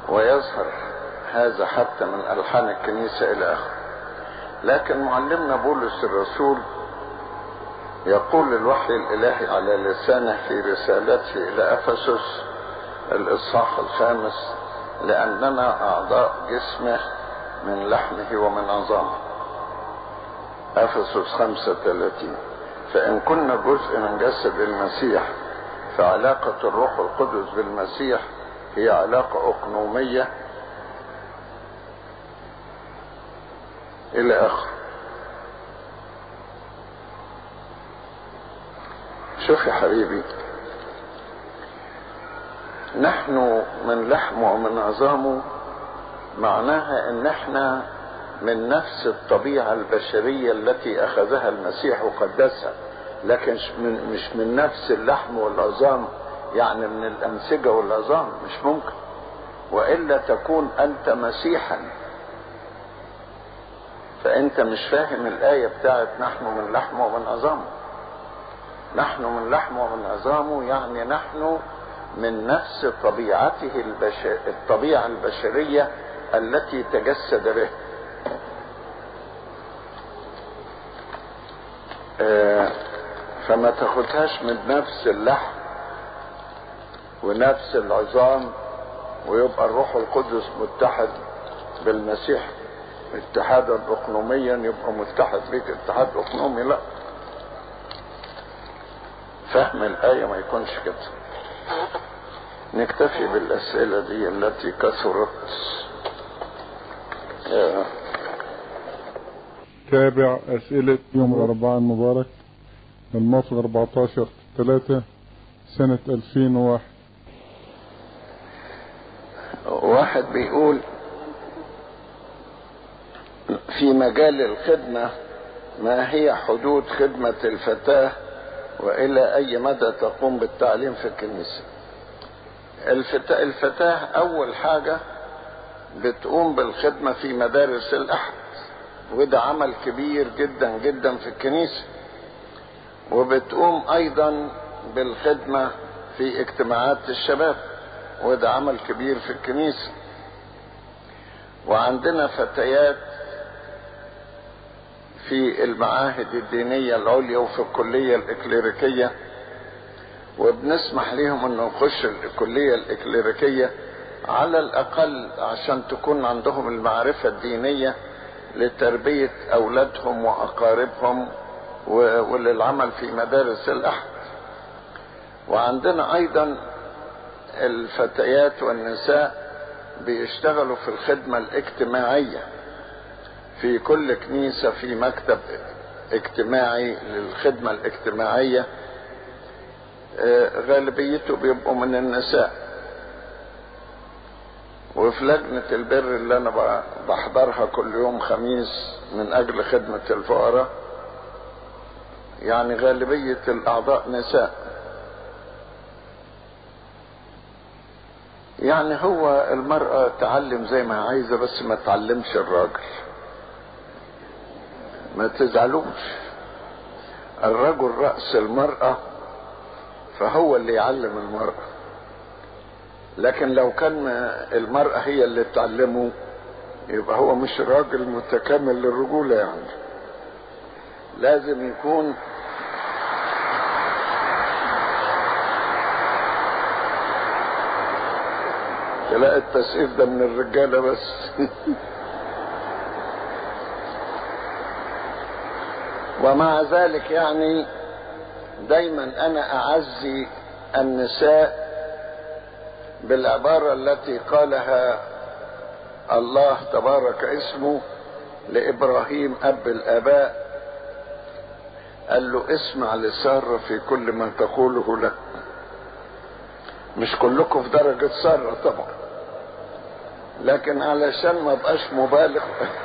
ويظهر هذا حتى من ألحان الكنيسة إلى آخره لكن معلمنا بولس الرسول يقول الوحي الإلهي على لسانه في رسالته إلى أفسس الإصحاح الخامس لأننا أعضاء جسمه من لحمه ومن عظامه أفسس خمسة ثلاثين فإن كنا جزء من جسد المسيح فعلاقة الروح القدس بالمسيح هي علاقة أقنومية إلى آخره شوف يا حبيبي نحن من لحمه ومن عظامه معناها ان احنا من نفس الطبيعة البشرية التي اخذها المسيح وقدسها لكن من مش من نفس اللحم والعظام يعني من الانسجة والعظام مش ممكن والا تكون انت مسيحا فانت مش فاهم الاية بتاعت نحن من لحمه ومن عظامه نحن من لحمه ومن عظامه يعني نحن من نفس طبيعته البشر الطبيعة البشرية التي تجسد به آه فما تاخدهاش من نفس اللحم ونفس العظام ويبقى الروح القدس متحد بالمسيح اتحادا اقنوميا يبقى متحد بك اتحاد اقنومي لا فهم الآية ما يكونش كده نكتفي بالأسئلة دي التي كثرت يا تابع أسئلة يوم الأربعاء المبارك الموافق 14 3 سنة 2001 واحد بيقول في مجال الخدمة ما هي حدود خدمة الفتاة وإلى أي مدى تقوم بالتعليم في الكنيسة الفتاة, الفتاة أول حاجة بتقوم بالخدمة في مدارس الأحد وده عمل كبير جدا جدا في الكنيسة وبتقوم أيضا بالخدمة في اجتماعات الشباب وده عمل كبير في الكنيسة وعندنا فتيات في المعاهد الدينية العليا وفي الكلية الإكليريكية وبنسمح ليهم انه يخش الكلية الإكليريكية على الأقل عشان تكون عندهم المعرفة الدينية لتربية أولادهم وأقاربهم وللعمل في مدارس الأحد وعندنا أيضا الفتيات والنساء بيشتغلوا في الخدمة الاجتماعية في كل كنيسة في مكتب اجتماعي للخدمة الاجتماعية غالبيته بيبقوا من النساء وفي لجنة البر اللي انا بحضرها كل يوم خميس من اجل خدمة الفقراء يعني غالبية الاعضاء نساء يعني هو المرأة تعلم زي ما عايزة بس ما تعلمش الراجل ما تزعلوش الرجل رأس المرأة فهو اللي يعلم المرأة لكن لو كان المرأة هي اللي تعلمه يبقى هو مش راجل متكامل للرجولة يعني لازم يكون تلاقي التسقيف ده من الرجالة بس ومع ذلك يعني دايما انا اعزي النساء بالعبارة التي قالها الله تبارك اسمه لابراهيم اب الاباء قال له اسمع لسارة في كل ما تقوله لك مش كلكم في درجة سارة طبعا لكن علشان ما بقاش مبالغ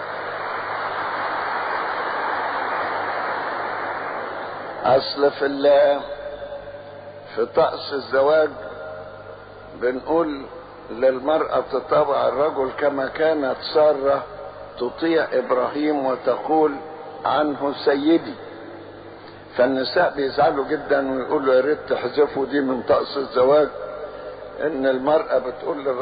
اصل في في طقس الزواج بنقول للمرأة تطابع الرجل كما كانت سارة تطيع ابراهيم وتقول عنه سيدي فالنساء بيزعلوا جدا ويقولوا يا ريت تحذفوا دي من طقس الزواج ان المرأة بتقول للرجل